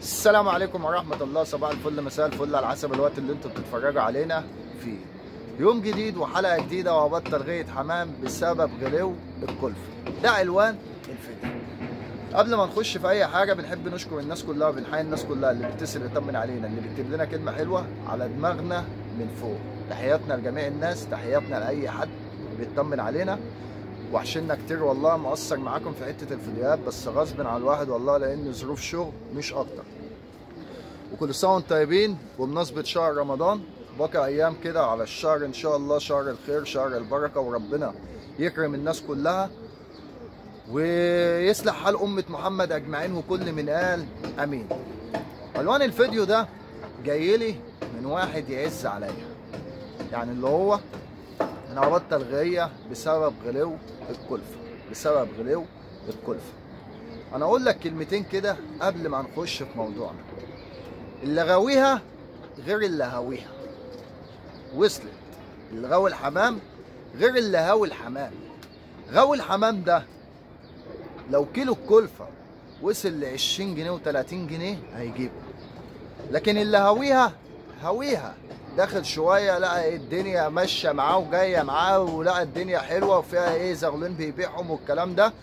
السلام عليكم ورحمة الله صباح الفل مساء الفل على حسب الوقت اللي انتوا بتتفرجوا علينا فيه يوم جديد وحلقة جديدة وبطل غاية حمام بسبب غلو الكلفة ده عنوان الفيديو قبل ما نخش في اي حاجة بنحب نشكر الناس كلها وبنحيي الناس كلها اللي بتتصل تطمن علينا اللي بيكتب لنا كلمة حلوة على دماغنا من فوق تحياتنا لجميع الناس تحياتنا لأي حد بيطمن علينا وحشنا كتير والله مقصر معاكم في حته الفيديوهات بس غصب عن الواحد والله لان ظروف شغل مش اكتر وكل سنه وانتم طيبين بمناسبه شهر رمضان بقى ايام كده على الشهر ان شاء الله شهر الخير شهر البركه وربنا يكرم الناس كلها ويصلح حال امه محمد اجمعين وكل من قال امين عنوان الفيديو ده جاي لي من واحد يعز عليا يعني اللي هو انا هبطل غايه بسبب غلو الكلفه بسبب غلو الكلفه انا اقول لك كلمتين كده قبل ما نخش في موضوعنا اللي غاويها غير اللي هاويها وصلت اللي غاوي الحمام غير اللي هاوي الحمام غاوي الحمام ده لو كيلو الكلفه وصل ل 20 جنيه و30 جنيه هيجيبه لكن اللي هاويها هاويها داخل شويه لقى الدنيا ماشيه معاه وجايه معاه ولقى الدنيا حلوه وفيها ايه زغلول بيبيعهم والكلام ده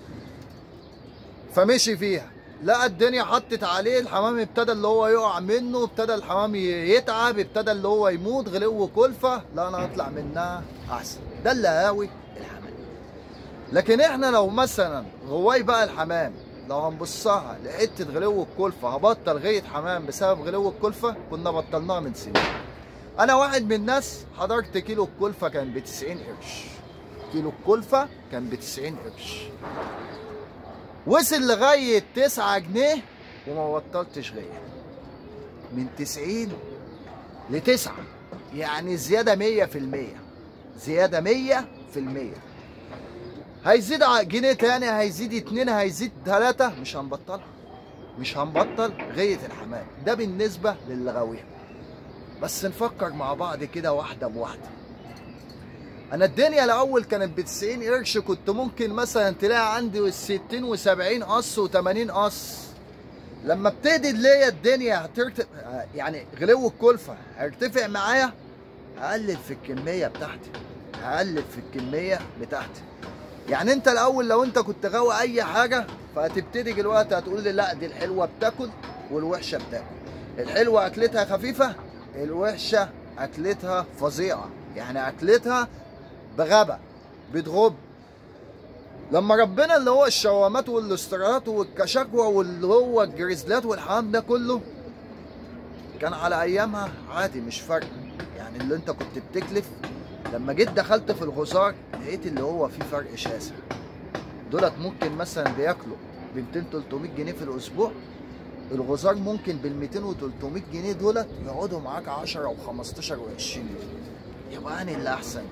فمشي فيها لقى الدنيا حطت عليه الحمام ابتدى اللي هو يقع منه ابتدى الحمام يتعب ابتدى اللي هو يموت غلو كلفه لا انا اطلع منها احسن ده اللي هاوي الحمام لكن احنا لو مثلا غواي بقى الحمام لو هنبصها لحته غلو الكلفه هبطل غايه حمام بسبب غلو الكلفه كنا بطلناها من سنين انا واحد من الناس حضرت كيلو الكلفه كان ب 90 قرش كيلو الكلفه كان ب 90 قرش وصل لغايه 9 جنيه وما بطلتش غايه من 90 ل 9 يعني زياده 100% زياده 100% هيزيد جنيه تاني هيزيد اتنين هيزيد تلاتة مش هنبطلها مش هنبطل غاية الحمام ده بالنسبة للي غاويها بس نفكر مع بعض كده واحده بواحده انا الدنيا الاول كانت ب 90 قرش كنت ممكن مثلا تلاقي عندي 60 و70 قص و80 قص لما ابتدت ليا الدنيا هترتف يعني غلو الكلفه هيرتفع معايا هقلل في الكميه بتاعتي هقلل في الكميه بتاعتي يعني انت الاول لو انت كنت غاوي اي حاجه فهتبتدي دلوقتي هتقول لي لا دي الحلوه بتاكل والوحشه بتاكل الحلوه اكلتها خفيفه الوحشه اكلتها فظيعه يعني اكلتها بغبا بتغب لما ربنا اللي هو الشوامات والاسترات والكشكوى واللي هو الجريزلات والحمام ده كله كان على ايامها عادي مش فرق يعني اللي انت كنت بتكلف لما جيت دخلت في الغزار لقيت اللي هو في فرق شاسع دولت ممكن مثلا بياكلوا ب 200 300 جنيه في الاسبوع الغزار ممكن بال 200 و 300 جنيه دولت يقعدوا معاك 10 و 15 و 20 يوم يبقى اني اللي احسن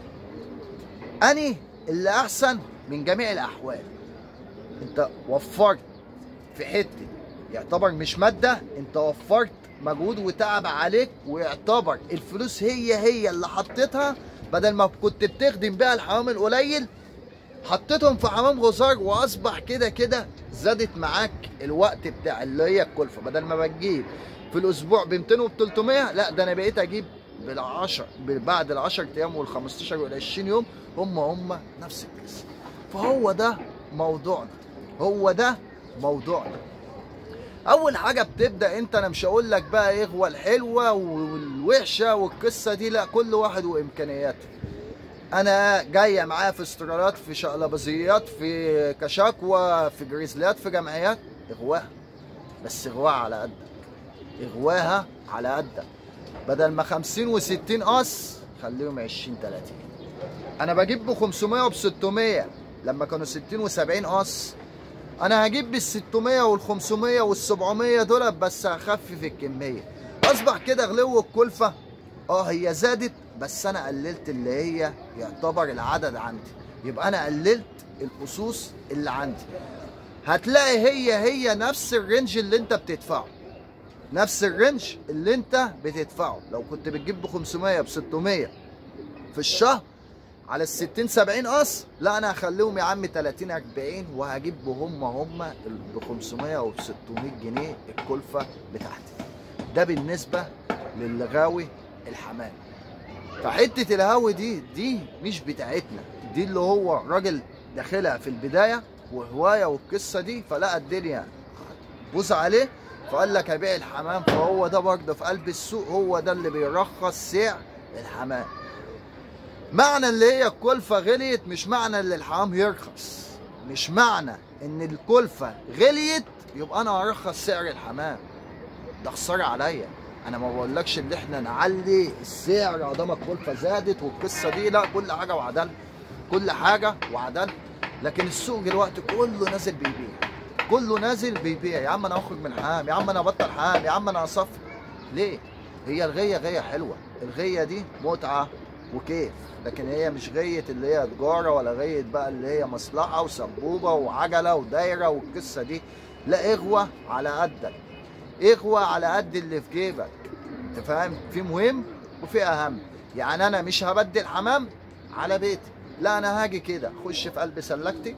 اني اللي احسن من جميع الاحوال انت وفرت في حته يعتبر مش ماده انت وفرت مجهود وتعب عليك ويعتبر الفلوس هي هي اللي حطيتها بدل ما كنت بتخدم بيها الحمام القليل حطيتهم في حمام غزار واصبح كده كده زادت معاك الوقت بتاع اللي هي الكلفه بدل ما بتجيب في الاسبوع ب 200 وب 300 لا ده انا بقيت اجيب بالعشر بعد ال 10 ايام وال 15 وال 20 يوم هم هم نفس القصه فهو ده موضوعنا هو ده موضوعنا اول حاجه بتبدا انت انا مش هقول لك بقى ايه هو الحلوه والوحشه والقصه دي لا كل واحد وامكانياته انا جايه معايا في استرارات في شقلبازيات في كشاكوى في جريزليات في جمعيات اغواها بس اغواها على قدك اغواها على قدك بدل ما 50 و60 قص خليهم 20 30 انا بجيب ب 500 وب 600 لما كانوا 60 و70 قص انا هجيب بال 600 وال 500 وال 700 دول بس هخفف الكميه اصبح كده غلو الكلفه اه هي زادت بس انا قللت اللي هي يعتبر العدد عندي يبقى انا قللت القصوص اللي عندي هتلاقي هي هي نفس الرينج اللي انت بتدفعه نفس الرينج اللي انت بتدفعه لو كنت بتجيب ب 500 ب 600 في الشهر على ال 60 70 قص لا انا هخليهم يا عم 30 40 وهجيب هم هم ب 500 و 600 جنيه الكلفه بتاعتي ده بالنسبه للي غاوي الحمام فحته الهوي دي دي مش بتاعتنا دي اللي هو راجل داخلها في البدايه وهوايه والقصه دي فلقى الدنيا بوز عليه فقال لك هبيع الحمام فهو ده برضه في قلب السوق هو ده اللي بيرخص سعر الحمام معنى اللي هي الكلفه غليت مش معنى ان الحمام يرخص مش معنى ان الكلفه غليت يبقى انا هرخص سعر الحمام ده خساره عليا انا ما بقولكش ان احنا نعلي السعر ادام الكلفه زادت والقصه دي لا كل حاجه وعدل كل حاجه وعدل لكن السوق دلوقتي كله نازل بيبيع كله نازل بيبيع يا عم انا اخرج من حام يا عم انا ابطل حام يا عم انا اصفر ليه هي الغيه غيه حلوه الغيه دي متعه وكيف لكن هي مش غيه اللي هي تجاره ولا غيه بقى اللي هي مصلحه وسبوبه وعجله ودايره والقصه دي لا اغوى على قدك اغوى على قد اللي في جيبك انت فاهم في مهم وفي اهم يعني انا مش هبدل حمام على بيتي لا انا هاجي كده اخش في قلب سلكتي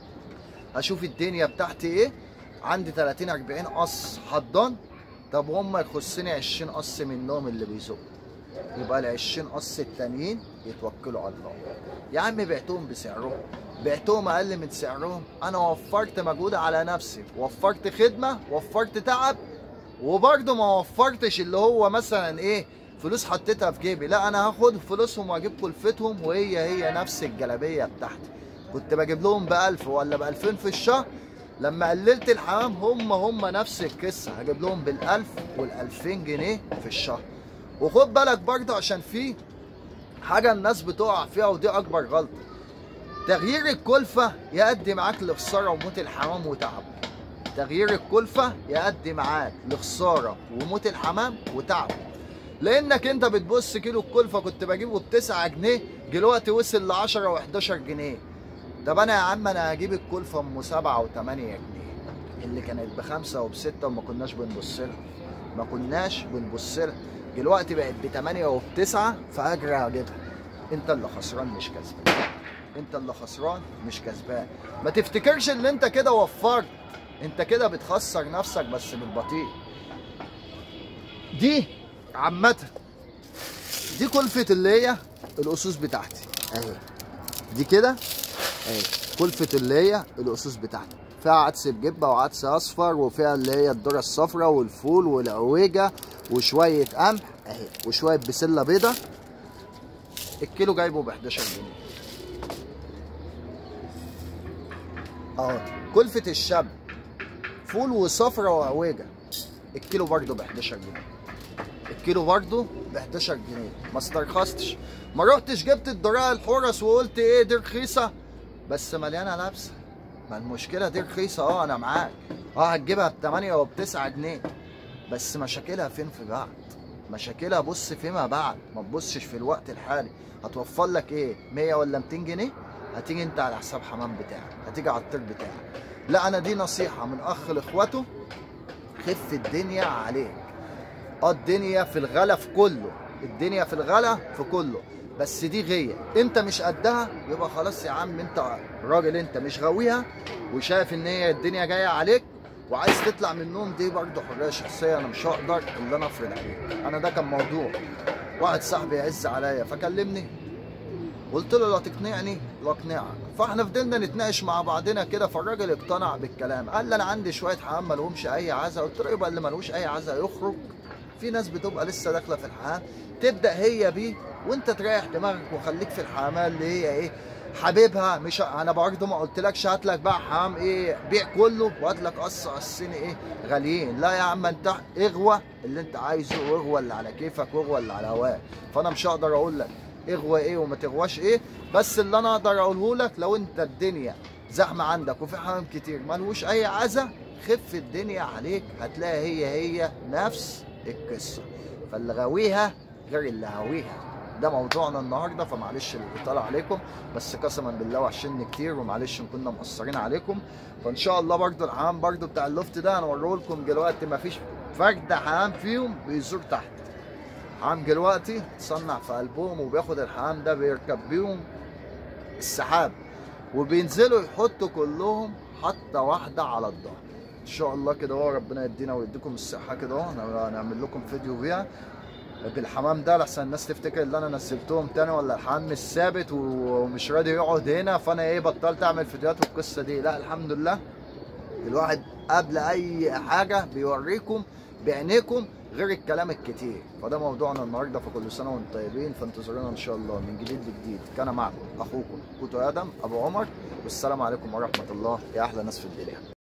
اشوف الدنيا بتاعتي ايه عندي 30 40 قص حضان طب هم يخصني 20 قص منهم اللي بيزقوا يبقى ال 20 قص التانيين يتوكلوا على الله يا عم بعتهم بسعرهم بعتهم اقل من سعرهم انا وفرت مجهود على نفسي وفرت خدمه وفرت تعب وبرضه ما وفرتش اللي هو مثلا ايه فلوس حطيتها في جيبي لا انا هاخد فلوسهم واجيب كلفتهم وهي هي نفس الجلابيه بتاعتي كنت بجيب لهم ب 1000 ولا ب 2000 في الشهر لما قللت الحمام هم هم نفس القصه هجيب لهم بال 1000 وال 2000 جنيه في الشهر وخد بالك برضه عشان في حاجه الناس بتقع فيها ودي اكبر غلطه تغيير الكلفه يؤدي معاك لخساره وموت الحمام وتعب تغيير الكلفه يؤدي معاك لخساره وموت الحمام وتعب لانك انت بتبص كيلو الكلفه كنت بجيبه ب 9 جنيه دلوقتي وصل ل 10 و11 جنيه طب انا يا عم انا هجيب الكلفه ام 7 و8 جنيه اللي كانت بخمسه وبسته وما كناش بنبص لها ما كناش بنبص لها دلوقتي بقت ب 8 وبتسعه فاجري اجيبها انت اللي خسران مش كسبان انت اللي خسران مش كسبان ما تفتكرش ان انت كده وفرت انت كده بتخسر نفسك بس بالبطيء دي عامة دي كلفة اللي هي الأسوس بتاعتي اهي دي كده اهي كلفة اللي هي الأسوس بتاعتي فيها عدس بجبة وعدس أصفر وفيها اللي هي الذرة الصفراء والفول والعويجة وشوية قمح اهي وشوية بسلة بيضة الكيلو جايبه ب 11 جنيه اه كلفة الشاب فول وصفرة وعويجة الكيلو برضه ب 11 جنيه الكيلو برضه ب 11 جنيه ما استرخصتش ما رحتش جبت الدراع الحرس وقلت ايه دي رخيصه بس مليانه لابسه ما المشكله دي رخيصه اه انا معاك اه هتجيبها ب 8 وب 9 جنيه بس مشاكلها فين في بعد مشاكلها بص فيما بعد ما تبصش في الوقت الحالي هتوفر لك ايه 100 ولا 200 جنيه هتيجي انت على حساب حمام بتاعك هتيجي على الطير بتاعك لا انا دي نصيحه من اخ لاخواته خف الدنيا عليك اه الدنيا في الغلا في كله الدنيا في الغلا في كله بس دي غيه انت مش قدها يبقى خلاص يا عم انت راجل انت مش غاويها وشايف ان هي الدنيا جايه عليك وعايز تطلع من النوم دي برضه حريه شخصيه انا مش هقدر ان انا افرض عليك انا ده كان موضوع واحد صاحبي يعز عليا فكلمني قلت له لا تقنعني لا اقنعك فاحنا فضلنا نتناقش مع بعضنا كده فالراجل اقتنع بالكلام قال لي انا عندي شويه حمام ما لهمش اي عزا قلت له يبقى اللي ملوش اي عزا يخرج في ناس بتبقى لسه داخله في الحمام تبدا هي بيه وانت تريح دماغك وخليك في الحمام اللي هي ايه حبيبها مش انا برضه ما قلتلكش هات لك بقى حمام ايه بيع كله وهات لك قص قصين ايه غاليين لا يا عم انت اغوى اللي انت عايزه واغوى اللي على كيفك واغوى اللي على هواك فانا مش هقدر اقول لك اغوى ايه وما تغواش ايه بس اللي انا اقدر اقوله لك لو انت الدنيا زحمه عندك وفي حمام كتير ملوش اي عزا خف الدنيا عليك هتلاقي هي هي نفس القصه فاللي غاويها غير اللي هاويها ده موضوعنا النهارده فمعلش الاطاله عليكم بس قسما بالله وحشني كتير ومعلش ان كنا مقصرين عليكم فان شاء الله برضو الحمام برضو بتاع اللفت ده هنوريه لكم دلوقتي مفيش فرد حمام فيهم بيزور تحت حمام دلوقتي تصنع في قلبهم وبياخد الحمام ده بيركب بيهم السحاب وبينزلوا يحطوا كلهم حطه واحده على الظهر ان شاء الله كده هو ربنا يدينا ويديكم الصحه كده اهو هنعمل لكم فيديو بيها بالحمام ده لحسن الناس تفتكر ان انا نزلتهم تاني ولا الحمام مش ثابت ومش راضي يقعد هنا فانا ايه بطلت اعمل فيديوهات والقصه دي لا الحمد لله الواحد قبل اي حاجه بيوريكم بعينيكم غير الكلام الكتير فده موضوعنا النهارده فكل سنه وانتم طيبين فانتظرونا ان شاء الله من جديد لجديد كان معكم اخوكم كوتو ادم ابو عمر والسلام عليكم ورحمه الله يا احلى ناس في الدنيا